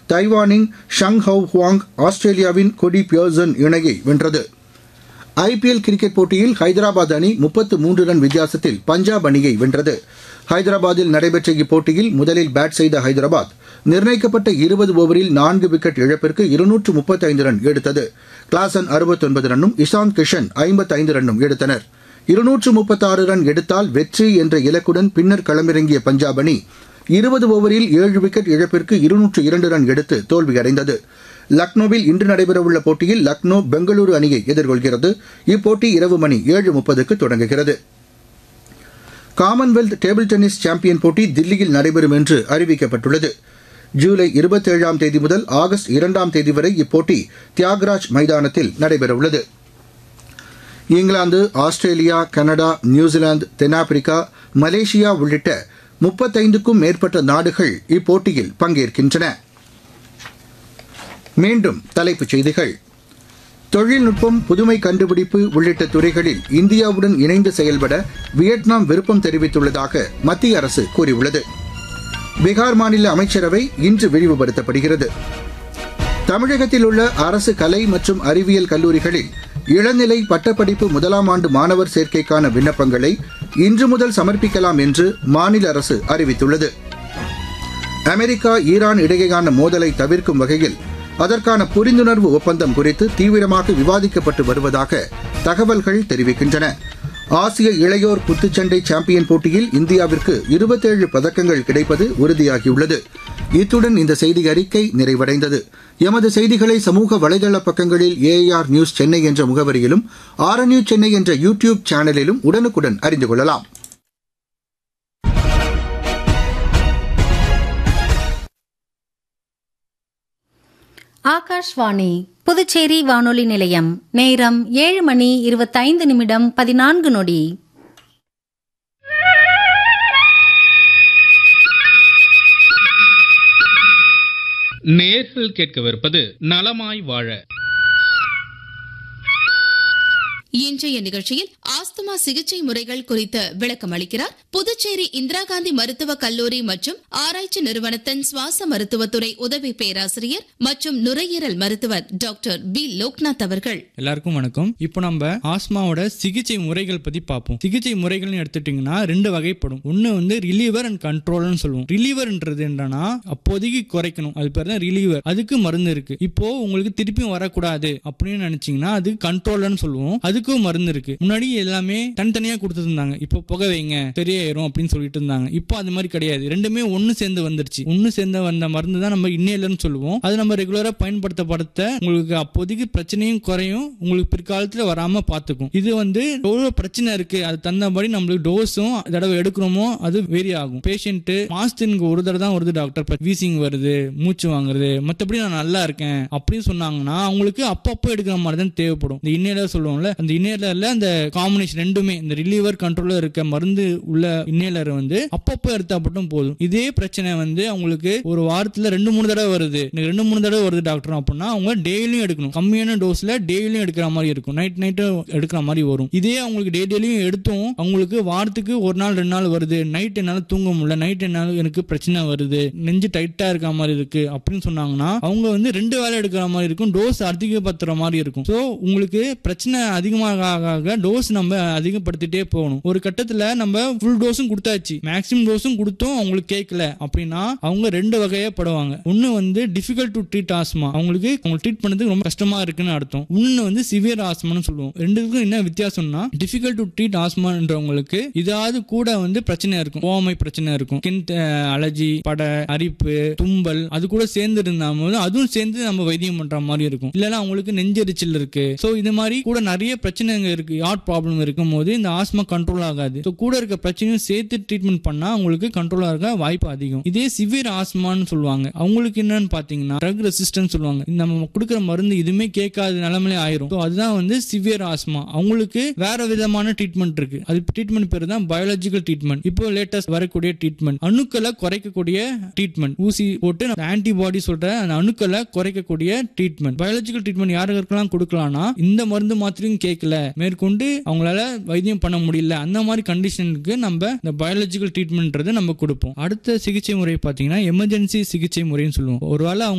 தைவானின் ஷங் have Huang ஆஸ்திரேலியாவின் கொடி Pearson இணையை வென்றது ஐபிஎல் கிரிக்கெட் போட்டியில் ஹைதராபாத் அணி முப்பத்து மூன்று ரன் வித்தியாசத்தில் பஞ்சாப் அணியை வென்றது ஹைதராபாத்தில் நடைபெற்ற இப்போட்டியில் முதலில் பேட் செய்த ஹைதராபாத் நிர்ணயிக்கப்பட்ட இருபது ஓவரில் நான்கு விக்கெட் இழப்பிற்கு இருநூற்று முப்பத்தைந்து ரன் எடுத்தது கிளாசன் அறுபத்தொன்பது ரன்னும் இஷாந்த் கிஷன் ஐம்பத்தைந்து ரன்னும் எடுத்தனர் இருநூற்று முப்பத்தாறு ரன் எடுத்தால் வெற்றி என்ற இலக்குடன் பின்னர் களமிறங்கிய பஞ்சாப் அணி இருபது ஓவரில் ஏழு விக்கெட் இழப்பிற்கு இருநூற்று இரண்டு ரன் எடுத்து தோல்வியடைந்தது லக்னோவில் இன்று நடைபெறவுள்ள போட்டியில் லக்னோ பெங்களூரு அணியை எதிர்கொள்கிறது இப்போட்டி இரவு மணி ஏழு முப்பதுக்கு தொடங்குகிறது காமன்வெல்த் டேபிள் டென்னிஸ் சாம்பியன் போட்டி தில்லியில் நடைபெறும் என்று அறிவிக்கப்பட்டுள்ளது ஜூலை இருபத்தேழாம் தேதி முதல் ஆகஸ்ட் இரண்டாம் தேதி வரை இப்போட்டி தியாகராஜ் மைதானத்தில் நடைபெறவுள்ளது இங்கிலாந்து ஆஸ்திரேலியா கனடா நியூசிலாந்து தென்னாப்பிரிக்கா மலேசியா உள்ளிட்ட முப்பத்தைந்துக்கும் மேற்பட்ட நாடுகள் இப்போட்டியில் பங்கேற்கின்றன மீண்டும் தலைப்புச் செய்திகள் தொழில்நுட்பம் புதுமை கண்டுபிடிப்பு உள்ளிட்ட துறைகளில் இந்தியாவுடன் இணைந்து செயல்பட வியட்நாம் விருப்பம் தெரிவித்துள்ளதாக மத்திய அரசு கூறியுள்ளது பீகார் மாநில அமைச்சரவை இன்று விரிவுபடுத்தப்படுகிறது தமிழகத்தில் உள்ள அரசு கலை மற்றும் அறிவியல் கல்லூரிகளில் இளநிலை பட்டப்படிப்பு முதலாம் ஆண்டு மாணவர் சேர்க்கைக்கான விண்ணப்பங்களை இன்று முதல் சமர்ப்பிக்கலாம் என்று மாநில அரசு அறிவித்துள்ளது அமெரிக்கா ஈரான் இடையேயான மோதலை தவிர்க்கும் வகையில் அதற்கான புரிந்துணர்வு ஒப்பந்தம் குறித்து தீவிரமாக விவாதிக்கப்பட்டு வருவதாக தகவல்கள் தெரிவிக்கின்றன ஆசிய இளையோர் குத்துச்சண்டை சாம்பியன் போட்டியில் இந்தியாவிற்கு இருபத்தேழு பதக்கங்கள் கிடைப்பது உறுதியாகியுள்ளது இத்துடன் இந்த செய்தி அறிக்கை நிறைவடைந்தது எமது செய்திகளை சமூக வலைதள பக்கங்களில் ஏஆர் நியூஸ் சென்னை என்ற முகவரியிலும் ஆர் நியூஸ் சென்னை என்ற யூ டியூப் சேனலிலும் உடனுக்குடன் அறிந்து கொள்ளலாம் ஆகாஷ்வாணி புதுச்சேரி வானொலி நிலையம் நேரம் ஏழு மணி இருபத்தைந்து நிமிடம் பதினான்கு நொடி நேர்கள் கேட்கவிருப்பது நலமாய் வாழ இன்றைய நிகழ்ச்சியில் ஆஸ்துமா சிகிச்சை முறைகள் குறித்து விளக்கம் அளிக்கிறார் புதுச்சேரி இந்திரா காந்தி மருத்துவக் கல்லூரி மற்றும் ஆராய்ச்சி நிறுவனத்தின் சுவாச மருத்துவத்துறை உதவி பேராசிரியர் மற்றும் நுரையீரல் மருத்துவர் டாக்டர் பி லோக்நாத் அவர்கள் எல்லாருக்கும் வணக்கம் இப்போ நம்ம ஆஸ்மாவோட சிகிச்சை முறைகள் பத்தி பார்ப்போம் சிகிச்சை முறைகள்னு எடுத்துட்டீங்கன்னா ரெண்டு வகைப்படும் ஒன்னு வந்து ரிலீவர் அண்ட் கண்ட்ரோல்னு சொல்லுவோம் ரிலீவர்ன்றது என்னன்னா அப்போதைக்கு குறைக்கணும் அது பேர் தான் ரிலீவர் அதுக்கு மருந்து இருக்கு இப்போ உங்களுக்கு திருப்பியும் வரக்கூடாது அப்படின்னு நினைச்சீங்கன்னா அது கண்ட்ரோல்னு சொல்லுவோம் அதுக்கும் மருந்து இருக்கு முன்னாடி எல்லாமே தனித்தனியா கொடுத்துட்டு இருந்தாங்க இப்போ புகை வைங்க சரியாயிரும் அப்படின்னு சொல்லிட்டு இருந்தாங்க இப்போ அது மாதிரி கிடையாது ரெண்டுமே ஒன்னு சேர்ந்து வந்துருச்சு ஒன்னு சேர்ந்து வந்த மருந்து தான் நம்ம இன்னேலர்னு சொல்லுவோம் அது நம்ம ரெகுலரா பயன்படுத்தப்படுத்த உங்களுக்கு அப்போதைக்கு பிரச்சனையும் குறையும் உங்களுக்கு பிற்காலத்துல வராம பாத்துக்கும் இது வந்து எவ்வளவு பிரச்சனை இருக்கு அது தந்தபடி நம்மளுக்கு டோஸும் தடவை எடுக்கிறோமோ அது வேரி ஆகும் பேஷண்ட் மாசத்துக்கு ஒரு தடவை தான் வருது டாக்டர் வீசிங் வருது மூச்சு வாங்குறது மத்தபடி நான் நல்லா இருக்கேன் அப்படின்னு சொன்னாங்கன்னா அவங்களுக்கு அப்பப்போ எடுக்கிற மாதிரி தான் தேவைப்படும் இந்த இன்னேலர் சொல்லுவோம்ல அந்த இன்னேலர்ல அந்த காம்பினேஷன் ரெண்டுமே இந்த ரிலீவர் கண்ட்ரோலர் இருக்க மருந்து உள்ள இன்னேலர் வந்து அப்பப்போ எடுத்தா மட்டும் போதும் இதே பிரச்சனை வந்து அவங்களுக்கு ஒரு வாரத்துல ரெண்டு மூணு தடவை வருது எனக்கு ரெண்டு மூணு தடவை வருது டாக்டர் அப்படின்னா அவங்க டெய்லியும் எடுக்கணும் கம்மியான டோஸ்ல டெய்லியும் எடுக்கிற மாதிரி இருக்கும் நைட் நைட்டு எடுக்கிற மாதிரி வரும் இதே அவங்களுக்கு டே டெய்லியும் எடுத்தும் அவங்களுக்கு வாரத்துக்கு ஒரு நாள் ரெண்டு நாள் வருது நைட் என்னால தூங்க முடியல நைட் என்னால எனக்கு பிரச்சனை வருது நெஞ்சு டைட்டா இருக்க மாதிரி இருக்கு அப்படின்னு சொன்னாங்கன்னா அவங்க வந்து ரெண்டு வேலை எடுக்கிற மாதிரி இருக்கும் டோஸ் அதிகப்படுத்துற மாதிரி இருக்கும் ஸோ உங்களுக்கு பிரச்சனை அதிகமாக ஆக ஆக டோஸ் நம்ம அதிகப்படுத்திட்டே போகணும் ஒரு கட்டத்துல நம்ம ஃபுல் டோஸும் கொடுத்தாச்சு மேக்ஸிமம் டோஸும் கொடுத்தோம் அவங்களுக்கு கேட்கல அப்படின்னா அவங்க ரெண்டு வகையா படுவாங்க ஒன்னு வந்து டிஃபிகல்ட் டு ட்ரீட் ஆஸ்மா அவங்களுக்கு அவங்க ட்ரீட் பண்ணதுக்கு ரொம்ப கஷ்டமா இருக்குன்னு அர்த்தம் இன்னொன்னு வந்து சிவியர் ஆஸ்மான்னு சொல்லுவோம் ரெண்டுக்கும் என்ன வித்தியாசம்னா டிஃபிகல்ட் டு ட்ரீட் ஆஸ்மான்றவங்களுக்கு இதாவது கூட வந்து பிரச்சனை இருக்கும் ஓமை பிரச்சனை இருக்கும் ஸ்கின் அலர்ஜி பட அரிப்பு தும்பல் அது கூட சேர்ந்து இருந்தாலும் அதுவும் சேர்ந்து நம்ம வைத்தியம் பண்ற மாதிரி இருக்கும் இல்லைன்னா அவங்களுக்கு நெஞ்செரிச்சல் இருக்கு ஸோ இது மாதிரி கூட நிறைய பிரச்சனைங்க இருக்கு ஹார்ட் ப்ராப்ளம் இருக்கும் போது இந்த ஆஸ்மா கண்ட்ரோல் ஆகாது ஸோ கூட இருக்க பிரச்சனையும் சேர்த்து ட்ரீட்மெண்ட் பண்ணா அவங்களுக்கு கண்ட்ரோல் ஆக வாய்ப்பு அதிகம் இதே சிவியர் ஆஸ்மான்னு சொல்லுவாங்க அவங்களுக்கு என்னன்னு பாத்தீங்கன்னா ட்ரக் ரெசிஸ்டன்ஸ் சொல்லுவாங்க இந்த நம்ம கொடுக்குற மருந்து இதுவுமே கேட்காத நிலைமையிலே ஆயிரும் ஸோ அதுதான் வந்து சிவியர் ஆஸ்மா அவங்களுக்கு வேற விதமான ட்ரீட்மெண்ட் இருக்கு அது ட்ரீட்மெண்ட் பேர் தான் பயாலஜிக்கல் ட்ரீட்மெண்ட் இப்போ லேட்டஸ்ட் வரக்கூடிய ட்ரீட்மெண்ட் அணுக்களை குறைக்கக்கூடிய ட்ரீட்மெண்ட் ஊசி போட்டு ஆன்டிபாடி சொல்ற அந்த அணுக்களை குறைக்கக்கூடிய ட்ரீட்மெண்ட் பயாலஜிக்கல் ட்ரீட்மெண்ட் யாருக்கெல்லாம் கொடுக்கலாம்னா இந்த மருந்து மாத்திரையும் கேட்கல மேற்கொண்டு அவங்களால வைத்தியம் பண்ண முடியல அந்த மாதிரி கண்டிஷனுக்கு நம்ம இந்த பயாலஜிக்கல் ட்ரீட்மெண்ட்றது நம்ம கொடுப்போம் அடுத்த சிகிச்சை முறை பார்த்தீங்கன்னா எமர்ஜென்சி சிகிச்சை முறைன்னு சொல்லுவோம் ஒருவேளை அவங்க